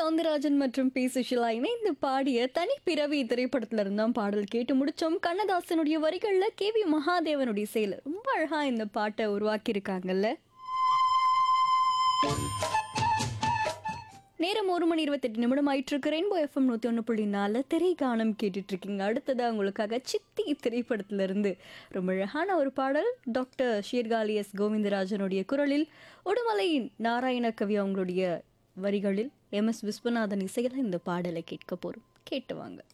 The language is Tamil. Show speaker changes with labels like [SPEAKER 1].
[SPEAKER 1] சவுந்தரராஜன் மற்றும் பி சுஷிலா இணைந்து பாடிய தனி பிறவி திரைப்படத்துல இருந்தான் பாடல் கேட்டு முடிச்சோம் கண்ணதாசனுடைய வரிகள்ல கே வி மகாதேவனுடைய செயல ரொம்ப அழகா இந்த பாட்டை உருவாக்கி இருக்காங்கல்ல நேரம் ஒரு மணி இருபத்தெட்டு நிமிடம் ஆயிட்டு இருக்கு ரெயின்போ எஃப்எம் நூத்தி ஒன்று புள்ளி நாலு திரை கானம் கேட்டுட்டு இருக்கீங்க அடுத்ததா உங்களுக்காக சித்தி திரைப்படத்துல இருந்து ரொம்ப அழகான ஒரு பாடல் டாக்டர் ஷீர்காழி எஸ் கோவிந்தராஜனுடைய குரலில் உடுமலை நாராயண கவி அவங்களுடைய வரிகளில் எம் எஸ் விஸ்வநாதன் இசையில இந்த பாடலை கேட்க போறோம் கேட்டு வாங்க